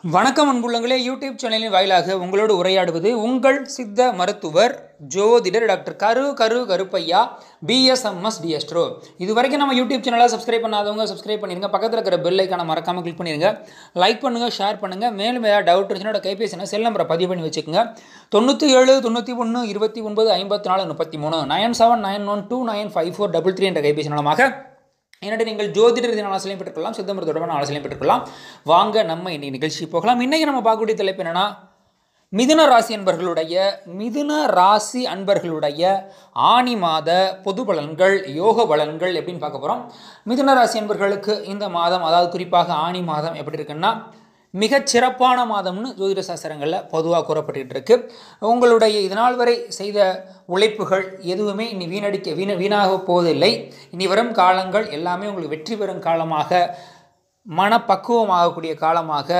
வணக்கம் அன்புள்ளங்களே யூடியூப் சேனலின் வாயிலாக உங்களோடு உரையாடுவது உங்கள் சித்த மருத்துவர் ஜோதிடர் டாக்டர் கரு கரு கருப்பையா பிஎஸ்எம்எஸ் டிஎஸ்ட்ரோ இது வரைக்கும் நம்ம யூடியூப் சேனலை சப்ஸ்கிரைப் பண்ணாதவங்க சப்ஸ்கிரைப் பண்ணிருங்க பக்கத்தில் இருக்கிற பெல் ஐக்கான மறக்காமல் கிளிக் பண்ணிருங்க லைக் பண்ணுங்கள் ஷேர் பண்ணுங்கள் மேலும் ஏதாவது டவுட் இருந்துச்சுன்னா கைபேசினா செல் நம்பரை பதிவு பண்ணி வச்சுக்கோங்க தொண்ணூற்றி ஏழு தொண்ணூற்றி ஒன்று இருபத்தி ஒன்பது ஐம்பத்தி நாலு முப்பத்தி மூணு nine seven nine one two nine five four double three என்ற கைபேசி மூலமாக என்னட்டு நீங்கள் ஜோதிட ரீதியான ஆலோசனை பெற்றுக்கொள்ளலாம் சித்த மருத்துவமான ஆலோசனை பெற்றுக்கொள்ளலாம் வாங்க நம்ம இன்னைக்கு நிகழ்ச்சி போகலாம் இன்றைக்கி நம்ம பார்க்கக்கூடிய தலைப்பு என்னென்னா மிதுன ராசி அன்பர்களுடைய மிதுன ராசி அன்பர்களுடைய ஆணி மாத பொது பலன்கள் யோக பலன்கள் எப்படின்னு பார்க்க போகிறோம் மிதுன ராசி அன்பர்களுக்கு இந்த மாதம் அதாவது குறிப்பாக ஆணி மாதம் எப்படி இருக்குன்னா மிகச் சிறப்பான மாதம்னு ஜோதிட சாஸ்திரங்களில் பொதுவாக கூறப்பட்டுக்கிட்டு இருக்கு உங்களுடைய இதனால் வரை செய்த உழைப்புகள் எதுவுமே இனி வீணடிக்க வீண வீணாக போவதில்லை இனி வரும் காலங்கள் எல்லாமே உங்களுக்கு வெற்றி பெறும் காலமாக மனப்பக்குவமாகக்கூடிய காலமாக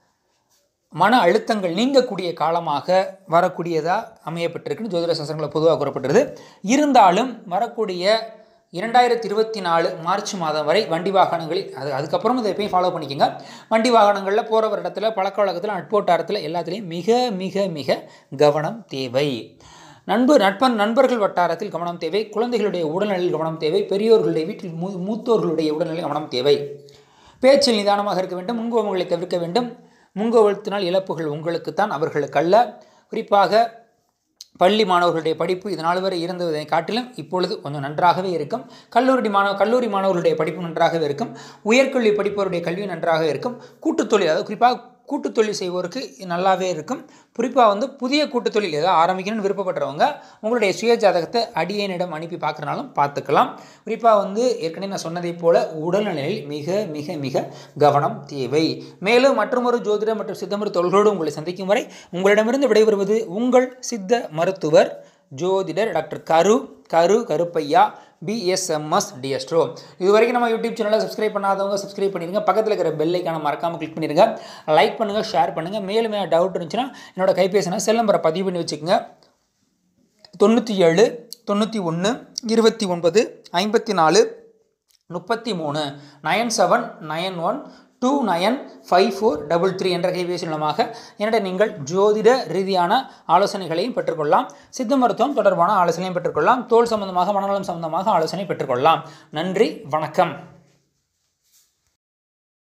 மன அழுத்தங்கள் நீங்கக்கூடிய காலமாக வரக்கூடியதாக அமையப்பட்டிருக்குன்னு ஜோதிட சாஸ்திரங்களில் பொதுவாக கூறப்பட்டிருது இருந்தாலும் வரக்கூடிய இரண்டாயிரத்தி இருபத்தி நாலு மார்ச் மாதம் வரை வண்டி வாகனங்களில் அது அதுக்கப்புறம் இதை எப்பயும் ஃபாலோ பண்ணிக்கோங்க வண்டி வாகனங்களில் போகிற ஒரு இடத்துல பழக்க வழக்கத்தில் நட்போட்டாரத்தில் எல்லாத்துலேயும் மிக மிக மிக கவனம் தேவை நண்பர் நட்பன் நண்பர்கள் வட்டாரத்தில் கவனம் தேவை குழந்தைகளுடைய உடல்நிலையில் கவனம் தேவை பெரியோர்களுடைய வீட்டில் மூ மூத்தோர்களுடைய உடல்நிலை கவனம் தேவை பேச்சில் நிதானமாக இருக்க வேண்டும் முன்கோபங்களை தவிர்க்க வேண்டும் முன்கோபத்தினால் இழப்புகள் உங்களுக்குத்தான் அவர்களுக்கல்ல குறிப்பாக பள்ளி மாணவர்களுடைய படிப்பு இதனால் வரை இருந்ததை காட்டிலும் இப்பொழுது கொஞ்சம் நன்றாகவே இருக்கும் கல்லூரி மாணவ கல்லூரி மாணவர்களுடைய படிப்பு நன்றாகவே இருக்கும் உயர்கல்வி படிப்பவருடைய கல்வி நன்றாக இருக்கும் கூட்டுத்தொழில் அதாவது குறிப்பாக கூட்டுத்தொழில் செய்வோருக்கு நல்லாவே இருக்கும் குறிப்பாக வந்து புதிய கூட்டுத்தொழில் ஏதாவது ஆரம்பிக்கணும்னு விருப்பப்படுறவங்க உங்களுடைய சுய ஜாதகத்தை அடியனிடம் அனுப்பி பார்க்குறனாலும் பார்த்துக்கலாம் குறிப்பாக வந்து ஏற்கனவே நான் சொன்னதை போல உடல்நிலையில் மிக மிக மிக கவனம் தேவை மேலும் மற்றொரு ஜோதிடர் மற்றும் சித்த மருத்துவர்களோடு உங்களை சந்திக்கும் வரை உங்களிடமிருந்து விடைபெறுவது உங்கள் சித்த மருத்துவர் ஜோதிடர் டாக்டர் கரு கரு கருப்பையா பிஎஸ்எம்எஸ் டிஎஸ்ட்ரோ இது வரைக்கும் நம்ம யூடியூப் சேனலை சப்ஸ்கிரைப் பண்ணாதவங்க சப்ஸ்கிரைப் பண்ணிடுங்க பக்கத்தில் இருக்கிற பெல் ஐக்கான மறக்காமல் கிளிக் பண்ணிடுங்க லைக் பண்ணுங்கள் ஷேர் பண்ணுங்கள் மேலும் ஏதாவது டவுட் இருந்துச்சுன்னா என்னோட கைபேசினா செல் நம்பரை பதிவு பண்ணி வச்சுக்கோங்க தொண்ணூற்றி ஏழு தொண்ணூற்றி ஒன்று இருபத்தி ஒன்பது ஐம்பத்தி நாலு முப்பத்தி மூணு nine seven nine one two nine five four double three என்ற கைபேசி மூலமாக என்னிடம் நீங்கள் ஜோதிட ரீதியான ஆலோசனைகளையும் பெற்றுக்கொள்ளலாம் சித்த மருத்துவம் தொடர்பான ஆலோசனையும் பெற்றுக்கொள்ளலாம் தோல் சம்பந்தமாக மனநலம் சம்பந்தமாக ஆலோசனை பெற்றுக்கொள்ளலாம் நன்றி வணக்கம்